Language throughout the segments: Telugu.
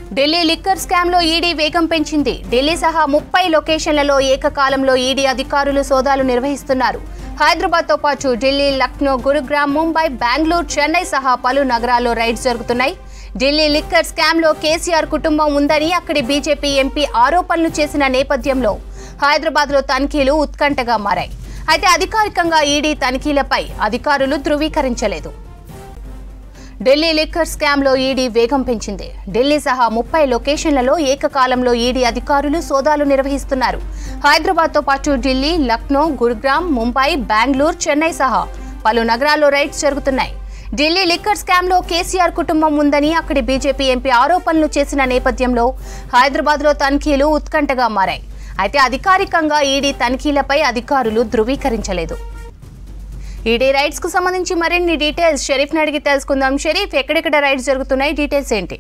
ఢిల్లీ లిక్కర్ స్కామ్ లో ఈడీ వేగం పెంచింది ఢిల్లీ సహా ముప్పై లొకేషన్లలో ఏకకాలంలో ఈడీ అధికారులు సోదాలు నిర్వహిస్తున్నారు హైదరాబాద్ తో పాటు ఢిల్లీ లక్నో గురుగ్రామ్ ముంబై బెంగళూరు చెన్నై సహా పలు నగరాల్లో రైడ్స్ జరుగుతున్నాయి ఢిల్లీ లిక్కర్ స్కామ్ లో కేసీఆర్ కుటుంబం ఉందని అక్కడి బీజేపీ ఎంపీ ఆరోపణలు చేసిన నేపథ్యంలో హైదరాబాద్ లో తనిఖీలు ఉత్కంఠగా మారాయి అయితే అధికారికంగా ఈడీ తనిఖీలపై అధికారులు ధృవీకరించలేదు ఢిల్లీ లిక్కర్ స్కామ్ లో ఈడీ వేగం పెంచింది ఢిల్లీ సహా ముప్పై లొకేషన్లలో ఏకకాలంలో ఈడీ అధికారులు సోదాలు నిర్వహిస్తున్నారు హైదరాబాద్ తో పాటు ఢిల్లీ లక్నో గురుగ్రామ్ ముంబై బెంగళూరు చెన్నై సహా పలు నగరాల్లో రైడ్స్ జరుగుతున్నాయి ఢిల్లీ లిక్కర్ స్కామ్ లో కేసీఆర్ కుటుంబం ఉందని అక్కడి బీజేపీ ఎంపీ ఆరోపణలు చేసిన నేపథ్యంలో హైదరాబాద్ లో తనిఖీలు ఉత్కంఠగా మారాయి అయితే అధికారికంగా ఈడీ తనిఖీలపై అధికారులు ధృవీకరించలేదు ఈడీ రైడ్స్ కు సంబంధించి మరిన్ని డీటెయిల్స్ షరీఫ్ అడిగి తెలుసుకుందాం షరీఫ్ ఎక్కడెక్కడ రైడ్స్ జరుగుతున్నాయి డీటెయిల్స్ ఏంటి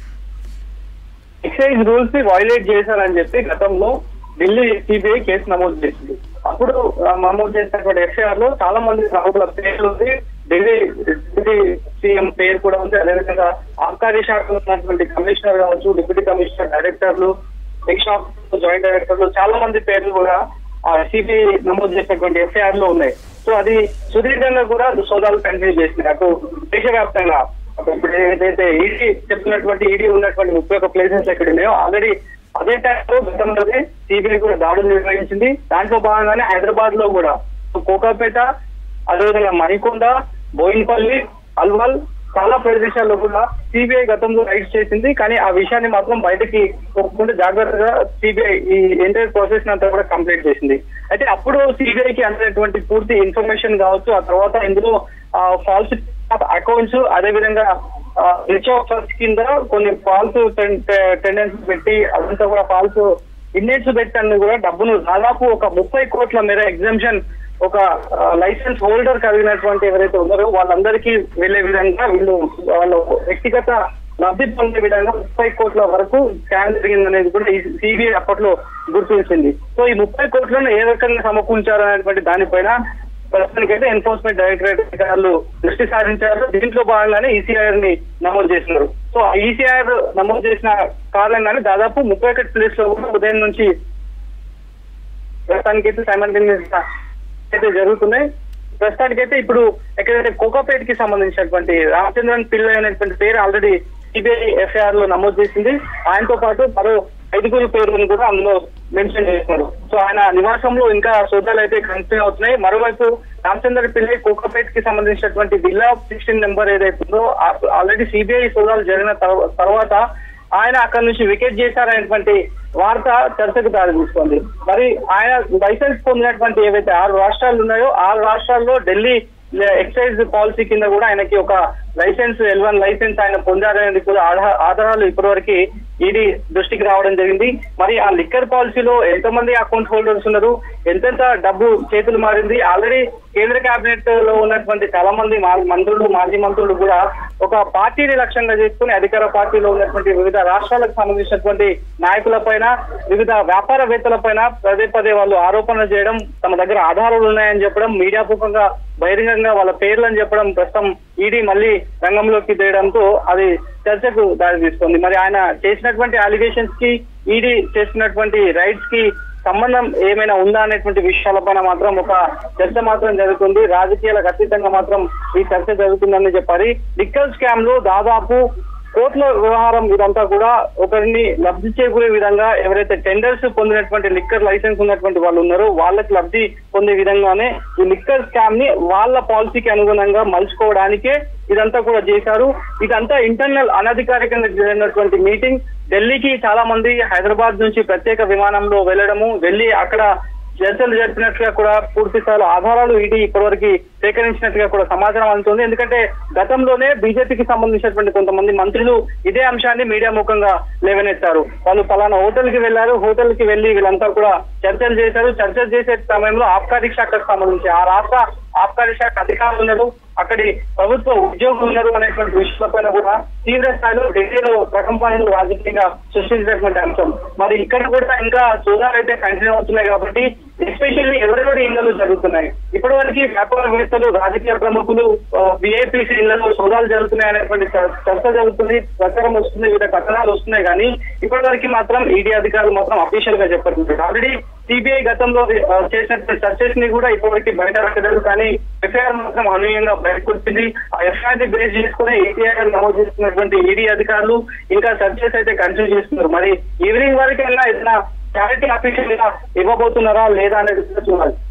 ఎక్సైజ్ రూల్స్ ని వైలేట్ చేశారని చెప్పి గతంలో ఢిల్లీ సిబిఐ కేసు నమోదు చేసింది అప్పుడు ఆ, నమోదు చేసినటువంటి ఎఫ్ఐఆర్ లో చాలా మంది రాహుల పేర్లు ఉంది ఢిల్లీ డిప్యూటీ సీఎం పేరు కూడా ఉంది అదేవిధంగా ఆబ్కారీ శాఖలో ఉన్నటువంటి కమిషనర్ కావచ్చు డిప్యూటీ కమిషనర్ డైరెక్టర్లు ఎక్స్ జాయింట్ డైరెక్టర్లు చాలా మంది పేర్లు కూడా సిబిఐ నమోదు చేసినటువంటి ఎఫ్ఐఆర్ లో ఉన్నాయి సో అది సుదీర్ఘంగా కూడా సోదాలు కంటిన్యూ చేసింది అటు దేశవ్యాప్తంగా ఇప్పుడు ఏదైతే ఈడీ చెప్తున్నటువంటి ఈడీ ఉన్నటువంటి ముప్పై ఒక్క ప్లేసెస్ ఎక్కడ ఉన్నాయో ఆల్రెడీ అదే టైంలో గతంలోనే సిబిఐ కూడా దాడులు నిర్వహించింది దాంట్లో భాగంగానే హైదరాబాద్ లో కూడా కోకాపేట అదేవిధంగా మణికొండ బోయినపల్లి అల్వాల్ చాలా ప్రదేశాల్లో కూడా సిబిఐ గతంలో రైడ్స్ చేసింది కానీ ఆ విషయాన్ని మాత్రం బయటకి ఒప్పుకుంటే జాగ్రత్తగా సిబిఐ ఈ ఎంటైర్ ప్రాసెస్ అంతా కూడా కంప్లీట్ చేసింది అయితే అప్పుడు సిబిఐకి అందినటువంటి పూర్తి ఇన్ఫర్మేషన్ కావచ్చు ఆ తర్వాత ఇందులో ఫాల్స్ అకౌంట్స్ అదే విధంగా రిచ్ ఆఫ్ ఫస్ట్ కింద కొన్ని ఫాల్స్ టెండెన్స్ పెట్టి అదంతా కూడా ఫాల్స్ ఇండెక్స్ పెట్టని కూడా డబ్బును దాదాపు ఒక ముప్పై కోట్ల మేర ఎగ్జామ్షన్ ఒక లైసెన్స్ హోల్డర్ కలిగినటువంటి ఎవరైతే ఉన్నారో వాళ్ళందరికీ వెళ్లే విధంగా వీళ్ళు వాళ్ళ వ్యక్తిగత లబ్ధి పొందే విధంగా ముప్పై కోట్ల వరకు స్కామ్ జరిగిందనేది కూడా ఈ సిబిఐ అప్పట్లో గుర్తించింది సో ఈ ముప్పై కోట్లను ఏ రకంగా సమకూర్చారు అనేటువంటి దానిపైన ప్రస్తుతానికైతే ఎన్ఫోర్స్మెంట్ డైరెక్టరేట్ అధికారులు దృష్టి సారించారు దీంట్లో భాగంగానే ఈసీఐఆర్ ని నమోదు చేసినారు సో ఆ ఈసీఐఆర్ నమోదు చేసిన కారణంగానే దాదాపు ముప్పై ఒకటి ప్లేస్ లో కూడా ఉదయం నుంచి ప్రస్తుతానికైతే సైమల్టేనియస్ అయితే జరుగుతున్నాయి ప్రస్తుతానికైతే ఇప్పుడు ఎక్కడైతే కోకాపేట్ కి సంబంధించినటువంటి రామచంద్రన్ పిల్ల అనేటువంటి పేరు ఆల్రెడీ సిబిఐ ఎఫ్ఐఆర్ లో నమోదు చేసింది ఆయనతో పాటు మరో ఐదుగురు పేర్లను కూడా అందులో మెన్షన్ చేశారు సో ఆయన నివాసంలో ఇంకా సోదాలు అయితే కంటిన్యూ అవుతున్నాయి మరోవైపు రామచంద్ర పిల్లై కోకాపేట్ కి సంబంధించినటువంటి విల్లా సిక్స్టీన్ నెంబర్ ఏదైతే ఉందో ఆల్రెడీ సిబిఐ సోదాలు జరిగిన తర్వా- తర్వాత ఆయన అక్కడి నుంచి వికెట్ చేశారనేటువంటి వార్త చర్చకు దారి తీసుకోండి మరి ఆయన లైసెన్స్ పొందినటువంటి ఏవైతే ఆరు రాష్ట్రాలు ఉన్నాయో ఆరు రాష్ట్రాల్లో ఢిల్లీ ఎక్సైజ్ పాలసీ కింద కూడా ఆయనకి ఒక లైసెన్స్ ఎల్ వన్ లైసెన్స్ ఆయన పొందారనేది కూడా ఆధార- ఆధారాలు ఇప్పటివరకు ఈడీ దృష్టికి రావడం జరిగింది మరి ఆ లిక్కర్ పాలసీలో ఎంతమంది అకౌంట్ హోల్డర్స్ ఉన్నారు ఎంతెంత డబ్బు చేతులు మారింది ఆల్రెడీ కేంద్ర కేబినెట్ లో ఉన్నటువంటి చాలా మంది మా- మంత్రులు మాజీ మంత్రులు కూడా ఒక పార్టీని లక్ష్యంగా చేసుకుని అధికార పార్టీలో ఉన్నటువంటి వివిధ రాష్ట్రాలకు సంబంధించినటువంటి నాయకుల పైన వివిధ వ్యాపారవేత్తల పైన పదే పదే వాళ్ళు ఆరోపణలు చేయడం తమ దగ్గర ఆధారాలు ఉన్నాయని చెప్పడం మీడియా పూర్వకంగా బహిరంగంగా వాళ్ళ పేర్లను చెప్పడం ప్రస్తుతం ఈడీ మళ్ళీ రంగంలోకి తేయడంతో అది చర్చకు దారి తీస్తుంది మరి ఆయన చేసినటువంటి అలిగేషన్స్ కి ఈడీ చేస్తున్నటువంటి రైట్స్ కి సంబంధం ఏమైనా ఉందా అనేటువంటి విషయాలపైన మాత్రం ఒక చర్చ మాత్రం జరుగుతుంది రాజకీయాలకు అతీతంగా మాత్రం ఈ చర్చ జరుగుతుందని చెప్పాలి లిక్కర్ స్కామ్ లో దాదాపు కోట్ల వ్యవహారం ఇదంతా కూడా ఒకరిని లబ్ధి చేకూరే విధంగా ఎవరైతే టెండర్స్ పొందినటువంటి లిక్కర్ లైసెన్స్ ఉన్నటువంటి వాళ్ళు ఉన్నారో వాళ్ళకి లబ్ధి పొందే విధంగానే ఈ లిక్కర్ స్కామ్ ని వాళ్ళ పాలసీకి అనుగుణంగా మలుచుకోవడానికే ఇదంతా కూడా చేశారు ఇదంతా ఇంటర్నల్ అనధికారికంగా జరిగినటువంటి మీటింగ్ ఢిల్లీకి చాలా మంది హైదరాబాద్ నుంచి ప్రత్యేక విమానంలో వెళ్ళడము వెళ్ళి అక్కడ చర్చలు జరిపినట్టుగా కూడా పూర్తి స్థాయిలో ఆధారాలు ఈడీ ఇప్పటివరకు సేకరించినట్టుగా కూడా సమాచారం అందుతుంది ఎందుకంటే గతంలోనే బీజేపీకి సంబంధించినటువంటి కొంతమంది మంత్రులు ఇదే అంశాన్ని మీడియా ముఖంగా లేవనెత్తారు వాళ్ళు పలానా హోటల్ కి వెళ్లారు హోటల్ కి వెళ్లి వీళ్ళంతా కూడా చర్చలు చేశారు చర్చలు చేసే సమయంలో ఆబ్కారీ శాఖకు సంబంధించి ఆ రాష్ట్ర ఆబ్కారీ శాఖ అధికారులు ఉన్నారు అక్కడి ప్రభుత్వ ఉద్యోగులు ఉన్నారు అనేటువంటి విషయాలపైన కూడా తీవ్ర స్థాయిలో ఢిల్లీలో ప్రకంపనలు రాజకీయంగా సృష్టించినటువంటి అంశం మరి ఇక్కడ కూడా ఇంకా సోదాలు అయితే కంటిన్యూ అవుతున్నాయి కాబట్టి ఎస్పెషల్లీ ఎవరెవరి ఇళ్లలో జరుగుతున్నాయి ఇప్పటి వరకు వ్యాపారవేత్తలు రాజకీయ ప్రముఖులు విఐపీసీ ఇళ్లలో సోదాలు జరుగుతున్నాయి అనేటువంటి చ- చర్చ జరుగుతుంది ప్రచారం వస్తుంది వివిధ కథనాలు వస్తున్నాయి కానీ ఇప్పటి వరకు మాత్రం ఈడీ అధికారులు మాత్రం అఫీషియల్ గా చెప్పట్లేదు ఆల్రెడీ సిబిఐ గతంలో ఆ, చేసినటువంటి సర్చెస్ ని కూడా ఇప్పటివరకు బయట పెట్టలేదు కానీ ఎఫ్ఐఆర్ మాత్రం అనూహ్యంగా బయటకు వచ్చింది ఆ ఎఫ్ఐఆర్ ని బేస్ చేసుకుని ఏటీఐఆర్ నమోదు చేస్తున్నటువంటి ఈడీ అధికారులు ఇంకా సర్చెస్ అయితే కంటిన్యూ చేస్తున్నారు మరి ఈవినింగ్ వరకైనా ఏదైనా క్లారిటీ అఫీషియల్ గా ఇవ్వబోతున్నారా లేదా అనేది కూడా చూడాలి